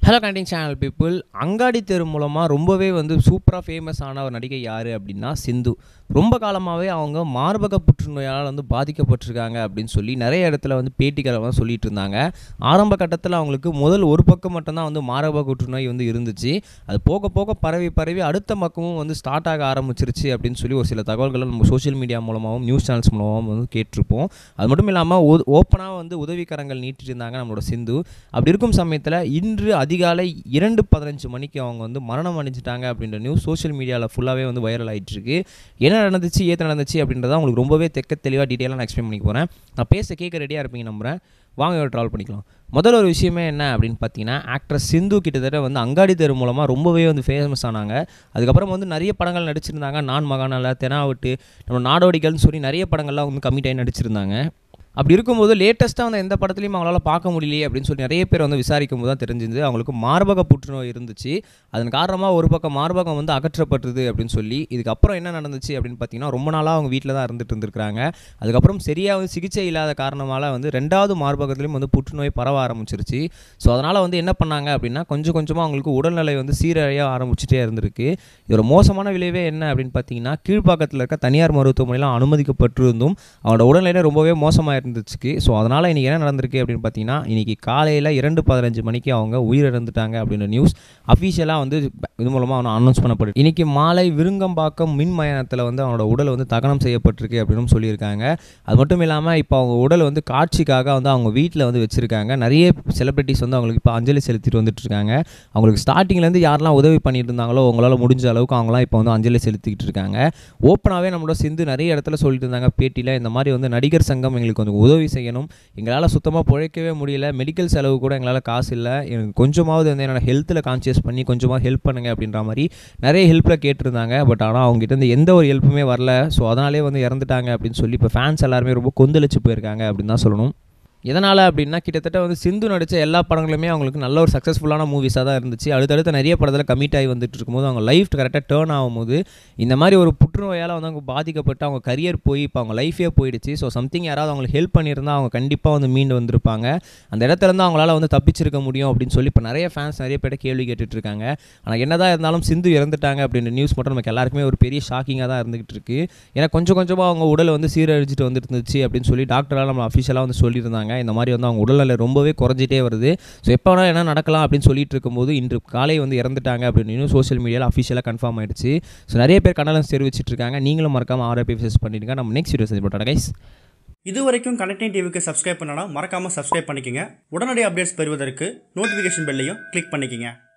hello கண்டிங் channel people அங்காடி தெரு மூலமாக ரொம்பவே வந்து சூப்பராக ஃபேமஸ் ஆன ஒரு நடிகை யார் அப்படின்னா சிந்து ரொம்ப காலமாகவே அவங்க மார்பக புற்றுநோயால் வந்து பாதிக்கப்பட்டிருக்காங்க அப்படின்னு சொல்லி நிறைய இடத்துல வந்து பேட்டிகளை வந்து சொல்லிட்டு இருந்தாங்க ஆரம்ப கட்டத்தில் அவங்களுக்கு முதல் ஒரு பக்கம் மட்டும்தான் வந்து மார்பக புற்றுநோய் வந்து இருந்துச்சு அது போக போக பரவி பரவி அடுத்த பக்கமும் வந்து ஸ்டார்ட் ஆக ஆரம்பிச்சிருச்சு அப்படின்னு சொல்லி ஒரு சில தகவல்களை நம்ம சோஷியல் மீடியா மூலமாகவும் நியூஸ் சேனல்ஸ் மூலமாகவும் வந்து கேட்டிருப்போம் அது மட்டும் இல்லாமல் ஓப்பனாக வந்து உதவிக்கரங்கள் நீட்டிட்டு இருந்தாங்க நம்மளோட சிந்து அப்படி இருக்கும் சமயத்தில் இன்று அதிகாலை இரண்டு பதினஞ்சு மணிக்கு அவங்க வந்து மரணம் அடைஞ்சிட்டாங்க அப்படின்ற நியூஸ் சோஷியல் மீடியாவில் ஃபுல்லாகவே வந்து வைரல் ஆகிட்டு இருக்கு என்ன நடந்துச்சு ஏது நடந்துச்சு அப்படின்றத உங்களுக்கு ரொம்பவே தெக்க தெளிவாக டீட்டெயிலாக நான் எக்ஸ்பிளைன் பண்ணி போகிறேன் நான் பேச கேட்க ரெடியாக இருப்பீங்க நம்புறேன் வாங்க ட்ராவல் பண்ணிக்கலாம் முதல்ல ஒரு விஷயமே என்ன அப்படின்னு பார்த்தீங்கன்னா ஆக்ட்ரஸ் சிந்து கிட்டத்தட்ட வந்து அங்காடி தெரு மூலமாக ரொம்பவே வந்து ஃபேமஸ் ஆனாங்க அதுக்கப்புறம் வந்து நிறைய படங்கள் நடிச்சிருந்தாங்க நான் மகானால தெனாவட்டு நம்ம நாடோடிகள்னு சொல்லி நிறைய படங்கள்லாம் வந்து கமிட் ஆகி நடிச்சிருந்தாங்க அப்படி இருக்கும்போது லேட்டஸ்ட்டாக வந்து எந்த படத்துலையும் அவங்களால பார்க்க முடியலையே அப்படின்னு சொல்லி நிறைய பேர் வந்து விசாரிக்கும் போது தான் தெரிஞ்சிருந்து அவங்களுக்கு மார்பக புற்றுநோய் இருந்துச்சு அதன் காரணமாக ஒரு பக்கம் மார்பகம் வந்து அகற்றப்பட்டது அப்படின்னு சொல்லி இதுக்கப்புறம் என்ன நடந்துச்சு அப்படின்னு பார்த்தீங்கன்னா ரொம்ப நாளாக அவங்க வீட்டில் தான் இருந்துட்டு இருந்திருக்காங்க அதுக்கப்புறம் சரியாக வந்து சிகிச்சை இல்லாத காரணமால் வந்து ரெண்டாவது மார்பகத்துலேயும் வந்து புற்றுநோய் பரவ ஆரம்பிச்சிருச்சு ஸோ அதனால் வந்து என்ன பண்ணாங்க அப்படின்னா கொஞ்சம் கொஞ்சமாக அவங்களுக்கு உடல்நிலை வந்து சீரழிய ஆரம்பிச்சிட்டே இருந்திருக்கு இதோட மோசமான விளைவே என்ன அப்படின்னு பார்த்தீங்கன்னா கீழ்ப்பாக்கத்தில் இருக்க தனியார் மருத்துவமனையில் அனுமதிக்கப்பட்டிருந்தும் அவங்களோட உடல்நிலை ரொம்பவே மோசமாக இருந்துச்சு ஸோ அதனால் இன்றைக்கி என்ன நடந்திருக்கு அப்படின்னு பார்த்தீங்கன்னா இன்றைக்கி காலையில் இரண்டு பதினஞ்சு மணிக்கு அவங்க உயிரிழந்துட்டாங்க அப்படின்ற நியூஸ் அஃபீஷியலாக வந்து இது மூலமாக அவனை அனௌன்ஸ் பண்ணப்பட்டு இன்றைக்கி மாலை விருங்கம்பாக்கம் மின் மயானத்தில் வந்து அவனோட உடல் வந்து தகனம் செய்யப்பட்டிருக்கு அப்படின்னு சொல்லியிருக்காங்க அது மட்டும் இல்லாமல் இப்போ அவங்க உடல் வந்து காட்சிக்காக வந்து அவங்க வீட்டில் வந்து வச்சுருக்காங்க நிறைய செலிப்ரிட்டிஸ் வந்து அவங்களுக்கு இப்போ அஞ்சலி செலுத்திட்டு வந்துட்டு இருக்காங்க அவங்களுக்கு ஸ்டார்டிங்லேருந்து யாரெல்லாம் உதவி பண்ணிட்டு இருந்தாங்களோ அவங்களால முடிஞ்ச அளவுக்கு அவங்களாம் இப்போ வந்து அஞ்சலி செலுத்திக்கிட்டு இருக்காங்க ஓப்பனாகவே நம்மளோட சிந்து நிறைய இடத்துல சொல்லிட்டு இருந்தாங்க பேட்டியில் இந்த மாதிரி வந்து நடிகர் சங்கம் எங்களுக்கு கொஞ்சம் உதவி செய்யணும் எங்களால் சுத்தமாக பிழைக்கவே முடியல மெடிக்கல் செலவு கூட எங்களால் காசு இல்லை எனக்கு கொஞ்சமாவது வந்து என்னோட ஹெல்த்தில் கான்சியஸ் பண்ணி கொஞ்சமாக ஹெல்ப் பண்ணுங்க அப்படின்ற மாதிரி நிறைய ஹெல்ப்பில் கேட்டிருந்தாங்க பட் ஆனால் அவங்ககிட்ட இருந்து எந்த ஒரு ஹெல்ப்புமே வரல ஸோ அதனாலே வந்து இறந்துட்டாங்க அப்படின்னு சொல்லி இப்போ ஃபேன்ஸ் எல்லாருமே ரொம்ப கொந்தளிச்சு போயிருக்காங்க அப்படின்னு தான் சொல்லணும் எதனால் அப்படின்னா கிட்டத்தட்ட வந்து சிந்து நடித்த எல்லா படங்களுமே அவங்களுக்கு நல்ல ஒரு சக்ஸஸ்ஃபுல்லான மூவிஸாக தான் இருந்துச்சு அடுத்தடுத்த நிறைய படத்தில் கமிட் ஆகி வந்துட்டு இருக்கும்போது அவங்க லைஃப் கரெக்டாக டேர்ன் ஆகும்போது இந்த மாதிரி ஒரு புற்றுநோயால் வந்து அவங்க பாதிக்கப்பட்டு அவங்க கரியர் போய் இப்போ அவங்க லைஃபே போயிடுச்சு ஸோ சம்திங் யாராவது அவங்களுக்கு ஹெல்ப் பண்ணியிருந்தால் அவங்க கண்டிப்பாக வந்து மீண்டு வந்திருப்பாங்க அந்த இடத்துல இருந்து அவங்களால வந்து தப்பிச்சிருக்க முடியும் அப்படின்னு சொல்லி இப்போ நிறைய ஃபேன்ஸ் நிறைய பேர் கேள்வி கேட்டுட்டு இருக்காங்க ஆனால் என்னதான் இருந்தாலும் சிந்து இறந்துட்டாங்க அப்படின்ற நியூஸ் மட்டும் நமக்கு எல்லாருக்குமே ஒரு பெரிய ஷாக்கிங்காக தான் இருந்துகிட்டு இருக்கு ஏன்னா கொஞ்சம் கொஞ்சமாக அவங்க உடலை வந்து சீரழிச்சிட்டு வந்துட்டு இருந்துச்சு அப்படின்னு சொல்லி டாக்டரால் நம்ம அஃபிஷியலாக வந்து சொல்லியிருந்தாங்க இந்த மாதிரி வந்து அவங்க உடல்நிலை ரொம்பவே குறைஞ்சிட்டே வருது ஸோ எப்போ வேணால் என்ன நடக்கலாம் அப்படின்னு சொல்லிட்டு இருக்கும்போது இன்று காலை வந்து இறந்துட்டாங்க அப்படின்னு சோஷியல் மீடியாவில் அஃபிஷியலாக கன்ஃபார்ம் ஆயிடுச்சு ஸோ நிறைய பேர் கண்டனம் தெரிவிச்சிட்டு இருக்காங்க நீங்களும் மறக்காம ஆர்ஐபி ஃபேஸ் பண்ணிடுங்க நம்ம நெக்ஸ்ட் வீடியோ செஞ்சு போட்டோம் கைஸ் இது வரைக்கும் கனெக்டிங் டிவிக்கு சப்ஸ்கிரைப் பண்ணனா மறக்காமல் சப்ஸ்கிரைப் பண்ணிக்கங்க உடனடி அப்டேட்ஸ் பெறுவதற்கு நோட்டிஃபிகேஷன் பெல்லையும் கிளிக் பண்ணிக்கங்க